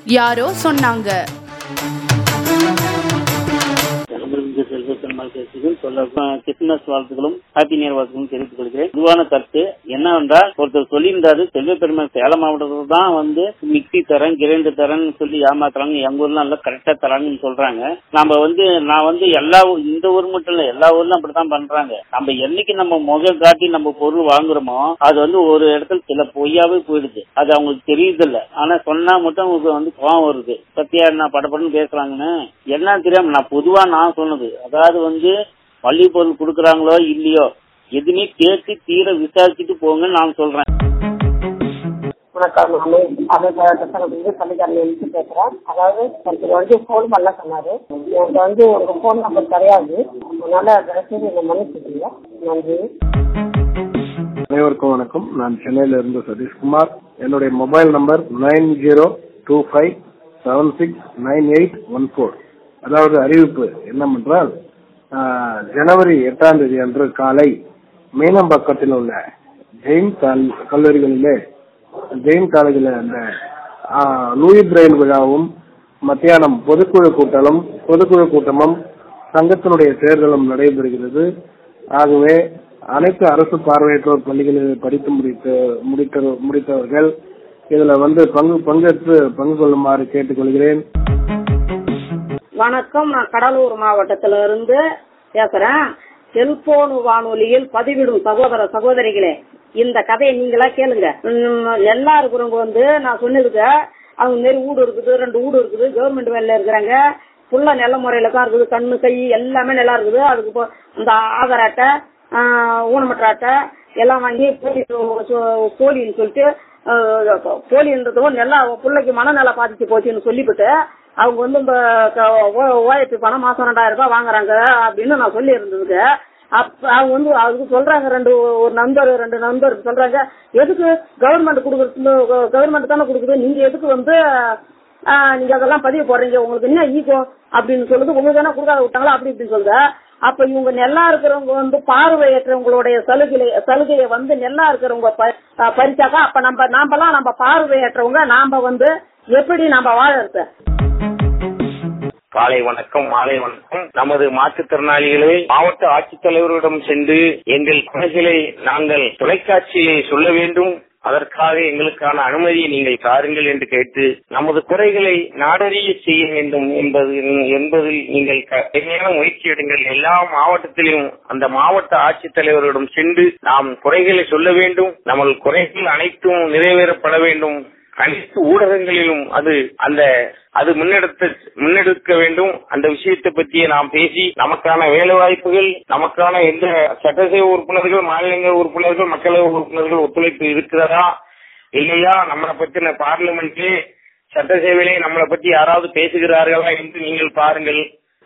யாரோ சொன்னாங்க தமிழ்ந்து செல்வ பெருமாள் பேசுகிறேன் சொல்ல கிறிஸ்துமஸ் வாழ்த்துக்களும் ஹாப்பி நியர் வாழ்த்துக்களும் தெரிவித்துக் கொள்கிறேன் பொதுவான கருத்து என்னவென்றால் ஒருத்தர் சொல்லியிருந்தாரு செல்வ பெருமாள் சேலம் மாவட்டத்தில் தான் வந்து மிக்சி தரேன் கிரைண்டர் தரேன்னு சொல்லி ஏமாத்துறாங்க எங்க ஊர்ல நல்லா கரெக்டா தராங்கன்னு சொல்றாங்க நம்ம வந்து நான் வந்து எல்லா ஊ- இந்த ஊர் மட்டும் இல்ல எல்லா ஊர்லயும் அப்படித்தான் பண்றாங்க நம்ம என்னைக்கு நம்ம முகம் காட்டி நம்ம பொருள் வாங்குறோமோ அது வந்து ஒரு இடத்துல சில பொய்யாவே போயிடுது அது அவங்களுக்கு தெரியுது இல்ல ஆனா சொன்னா மட்டும் அவங்களுக்கு வந்து கோவம் வருது சத்தியா நான் படப்படன்னு பேசுறாங்கன்னு என்ன தெரியாம நான் பொதுவா நான் சொன்னது அதாவது வந்து பள்ளி பொருள் கொடுக்குறாங்களோ இல்லையோ எதுவுமே கேட்டு தீர விசாரிச்சுட்டு போங்கன்னு நான் சொல்றேன் வணக்கம் நானு அமைப்பு பள்ளிக்காரன் எழுதி பேசுறேன் அதாவது எனக்கு வந்து ஃபோன் பண்ண சொன்னாரு எனக்கு வந்து உங்க ஃபோன் நம்பர் கிடையாது அதனால தயவுசெய்து என்னை மன்னிச்சுக்கீங்க நன்றி அனைவருக்கும் வணக்கம் நான் சென்னையில இருந்து சதீஷ்குமார் என்னுடைய mobile number nine zero two five seven six nine eight one four அதாவது அறிவிப்பு என்னவென்றால் ஆஹ், ஜனவரி எட்டாம் தேதி அன்று காலை மீனம்பாக்கத்தில் உள்ள ஜெயின் கல்- கல்லூரிகளிலே ஜெயின் காலேஜில் அந்த ஆஹ், லூயி பிரெயில் விழாவும் மத்தியானம் பொதுக்குழு கூட்டலும் பொதுக்குழு கூட்டமும் சங்கத்தினுடைய தேர்தலும் நடைபெறுகிறது ஆகவே அனைத்து அரசு பார்வையற்றோர் பள்ளிகளில் படித்து முடித்த முடித்த முடித்தவர்கள் இதுல வந்து பங்கு பங்கேற்று பங்கு கொள்ளுமாறு கேட்டுக்கொள்கிறேன் வணக்கம் நான் கடலூர் மாவட்டத்தில இருந்து பேசுறேன் செல்போன் வானொலியில் பதிவிடும் சகோதர சகோதரிகளே இந்த கதையை நீங்களா கேளுங்க உம், எல்லா இருக்கிறவங்க வந்து நான் சொன்னதுக்கு அவங்க மாரி வீடு இருக்குது ரெண்டு வீடு இருக்குது கவர்மெண்ட் வேலையில இருக்கிறாங்க புள்ள நல்ல முறையில தான் இருக்குது கண்ணு கை எல்லாமே நல்லா இருக்குது அதுக்கு இப்போ இந்த ஆதார் அட்டை ஆஹ், ஊனமற்ற அட்டை எல்லாம் வாங்கி போலி சொ- போலின்னு சொல்லிட்டு ஆஹ், போலின்றதும் நல்லா பிள்ளைக்கு மனநல பாதிச்சு போச்சுன்னு சொல்லிவிட்டு அவங்க வந்து இந்த ஓஎப்பி பணம் மாசம் ரெண்டாயிரம் ரூபாய் வாங்குறாங்க அப்படின்னு நான் சொல்லி இருந்ததுக்கு அப்ப அவங்க வந்து அதுக்கு சொல்றாங்க ரெண்டு ஒரு நண்பர் ரெண்டு நண்பர் சொல்றாங்க எதுக்கு கவர்மெண்ட் கொடுக்குறது கவர்மெண்ட் தானே கொடுக்குது நீங்க எதுக்கு வந்து ஆஹ், நீங்க அதெல்லாம் பதிவு போடுறீங்க உங்களுக்கு என்ன ஈகோ அப்படின்னு சொல்லுது உங்களுக்கு தானே கொடுக்காத விட்டாங்களா அப்படி இப்படின்னு சொல்லுது அப்ப இவங்க நெல்லா இருக்கிறவங்க வந்து பார்வையற்றவங்களுடைய சலுகை சலுகையை வந்து நெல்லா இருக்கிறவங்க ப- ஆஹ் பறிச்சாக்கா அப்ப நம்ம நாமெல்லாம் நம்ம பார்வையற்றவங்க நாம வந்து எப்படி நம்ம வாழறது காலை வணக்கம் மாலை வணக்கம் நமது மாற்றுத்திறனாளிகளே மாவட்ட ஆட்சித்தலைவரிடம் சென்று எங்கள் குறைகளை நாங்கள் தொலைக்காட்சியிலே சொல்ல வேண்டும் அதற்காக எங்களுக்கான அனுமதியை நீங்கள் தாருங்கள் என்று கேட்டு நமது குறைகளை நாடறிய செய்ய வேண்டும் என்பது என்பதில் நீங்கள் கடுமையான முயற்சி எடுங்கள் எல்லா மாவட்டத்திலும் அந்த மாவட்ட ஆட்சித்தலைவரிடம் சென்று நாம் குறைகளை சொல்ல வேண்டும் நமது குறைகள் அனைத்தும் நிறைவேறப்பட வேண்டும் அனைத்து ஊடகங்களிலும் அது அந்த அது முன்னெடுத்த முன்னெடுக்க வேண்டும் அந்த விஷயத்தை பற்றி நாம் பேசி நமக்கான வேலை வாய்ப்புகள் நமக்கான எந்த சட்டசபை உறுப்பினர்கள் மாநிலங்கள உறுப்பினர்கள் மக்களவை உறுப்பினர்கள் ஒத்துழைப்பு இருக்கிறதா இல்லையா நம்மளை பத்தின பார்லிமெண்ட்லே சட்டசேவையிலே நம்மளை பத்தி யாராவது பேசுகிறார்களா என்று நீங்கள் பாருங்கள்